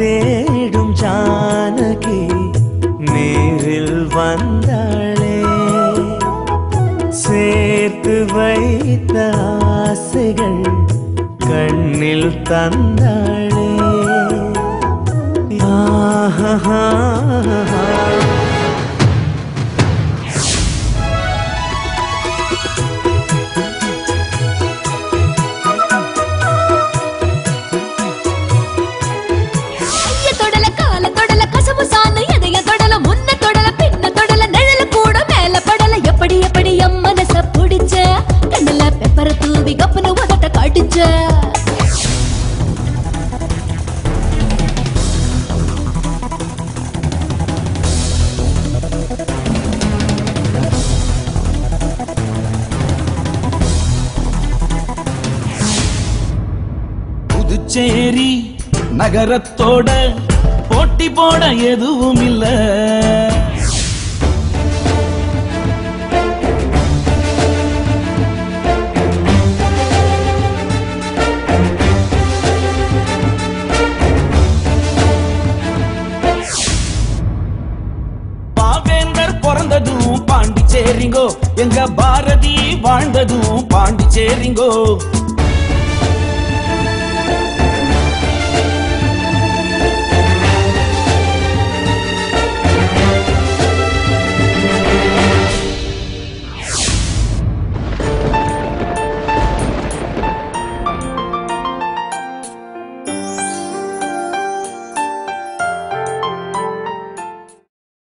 தேடும் ஜானகி நேரில் வந்தாளே சேர்த்து வைத்த ஆசைகள் கண்ணில் தந்தாளே ஆஹா கைய தொடல கால தொடல கசவு சாந்து எதைய தொடல முன்ன தொடல பின்ன தொடல நிழல கூட மேல படல எப்படி எப்படி என் மனச புடிச்ச கண்ணுல பெப்பர தூவி கப்புனு உதட்ட கடிச்ச புதுச்சேரி நகரத்தோட போட்டி போட எதுவும் இல்ல பாவேந்தர் பிறந்ததும் பாண்டிச்சேரிங்கோ எங்க பாரதி வாழ்ந்ததும் பாண்டிச்சேரிங்கோ